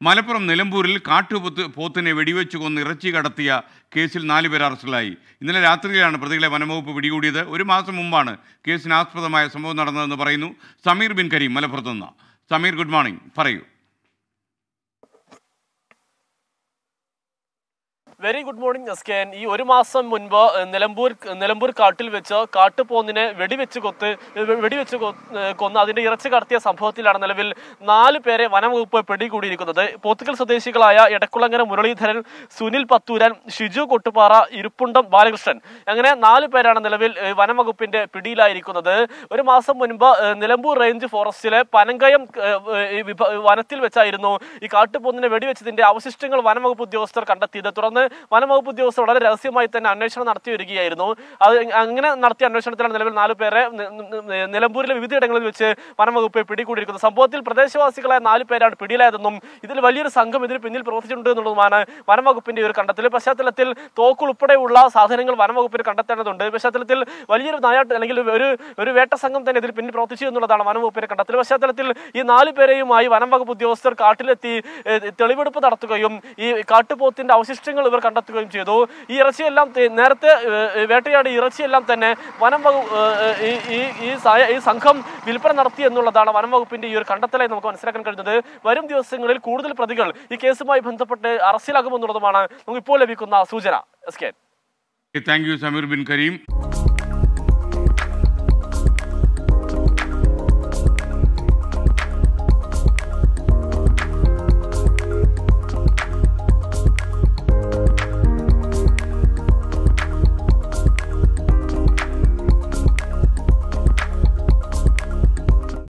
മലപ്പുറം നിലമ്പൂരിൽ കാട്ടുപോത്ത് പോത്തിനെ വെടിവെച്ച് കൊന്ന് ഇറച്ചി കടത്തിയ കേസിൽ നാല് പേർ അറസ്റ്റിലായി ഇന്നലെ രാത്രിയിലാണ് പ്രതികളെ വനംവകുപ്പ് പിടികൂടിയത് ഒരു മാസം മുമ്പാണ് കേസിന് ആസ്പദമായ സംഭവം നടന്നതെന്ന് പറയുന്നു സമീർ ബിൻ കരീം മലപ്പുറത്തുനിന്ന് സമീർ ഗുഡ് മോർണിംഗ് പറയൂ very good morning S K N ഈ ഒരു മാസം മുൻപ് ഏഹ്, നിലമ്പൂർ നിലമ്പൂർ കാട്ടിൽ വെച്ച് കാട്ടുപോന്നിനെ വെടിവെച്ച് കൊത്ത് വെ- വെടിവെച്ച് കൊ- ഏഹ്, കൊന്ന് അതിന്റെ ഇറച്ചി കടത്തിയ സംഭവത്തിലാണ് നിലവിൽ നാല് പേരെ വനംവകുപ്പ് പിടികൂടിയിരിക്കുന്നത് പോത്തുകൽ സ്വദേശികളായ എടക്കുളങ്ങര മുരളീധരൻ സുനിൽ പത്തൂരൻ ഷിജു കൊട്ടുപാറ ഇരുപ്പുണ്ടം ബാലകൃഷ്ണൻ അങ്ങനെ നാല് പേരാണ് നിലവിൽ ഏഹ്, വനംവകുപ്പിന്റെ പിടിയിലായിരിക്കുന്നത് ഒരു മാസം മുൻപ് ഏഹ്, നിലമ്പൂർ റേഞ്ച് ഫോറസ്റ്റിലെ പനങ്കയം ഏഹ്, ഈ വിഭ- വനത്തിൽ വെച്ചായിരുന്നു ഈ കാട്ടുപോന്നിനെ വെടിവെച്ചതിന്റെ അവശിഷ്ടങ്ങൾ വനംവകുപ്പ് ഉദ്യോഗസ്ഥർ കണ്ടെത്തിയത് തുടർന്ന് വനംവകുപ്പ് ഉദ്യോഗസ്ഥർ വളരെ രഹസ്യമായി തന്നെ അന്വേഷണം നടത്തി വരികയായിരുന്നു അത് അങ്ങനെ നടത്തിയ അന്വേഷണത്തിലാണ് നിലവിൽ നാല് പേരെ നി- നി- നിലമ്പൂരിലെ വിവിധയിടങ്ങളിൽ വെച്ച് വനംവകുപ്പ് പിടികൂടിയിരിക്കുന്നത് സംഭവത്തിൽ പ്രദേശവാസികളായ നാല് പേരാണ് പിടിയിലായതെന്നും ഇതിൽ വലിയൊരു സംഘം ഇതിന് പിന്നിൽ പ്രവർത്തിച്ചിട്ടുണ്ട് എന്നുള്ളതുമാണ് വനംവകുപ്പിന്റെ ഒരു കണ്ടെത്തൽ പശ്ചാത്തലത്തിൽ തോക്ക് ഉൾപ്പെടെയുള്ള സാധനങ്ങൾ വനംവകുപ്പിന് കണ്ടെത്തേണ്ടതുണ്ട് ഈ പശ്ചാത്തലത്തിൽ വലിയൊരു നായാട്ട് അല്ലെങ്കിൽ ഒരു ഒരു വേട്ട സംഘം തന്നെ ഇതിൽ പിന്നിൽ പ്രവർത്തിച്ചു എന്നുള്ളതാണ് വനംവകുപ്പിന്റെ കണ്ടെത്തൽ പശ്ചാത്തലത്തിൽ ഈ നാല് പേരെയുമായി വനംവകുപ്പ് ഉദ്യോഗസ്ഥർ കാട്ടിലെത്തി ഏഹ്, തെളിവെടുപ്പ് നടത്തുകയും ഈ കാട്ടുപോത്തിന്റെ അവശിഷ്ടങ്ങൾ ഇവർ കണ്ടെത്തുകയും ചെയ്തു ഈ ഇറച്ചിയെല്ലാം തെ- നേരത്തെ ഏഹ്, വേട്ടയാടിയ ഇറച്ചിയെല്ലാം തന്നെ വനം വകുപ്പ് ഈ ഈ ഈ സഹായ- ഈ സംഘം വിൽപ്പന നടത്തി എന്നുള്ളതാണ് വനം വകുപ്പിന്റെ ഈ ഒരു കണ്ടെത്തലായി നമുക്ക് മനസ്സിലാക്കാൻ കഴിയുന്നത് വരും ദിവസങ്ങളിൽ കൂടുതൽ പ്രതികൾ ഈ കേസുമായി ബന്ധപ്പെട്ട് അറസ്റ്റിലാകുമെന്നുള്ളതുമാണ് നമുക്ക് ഇപ്പോൾ ലഭിക്കുന്ന സൂചന S K thank you Sameer Bin Kareem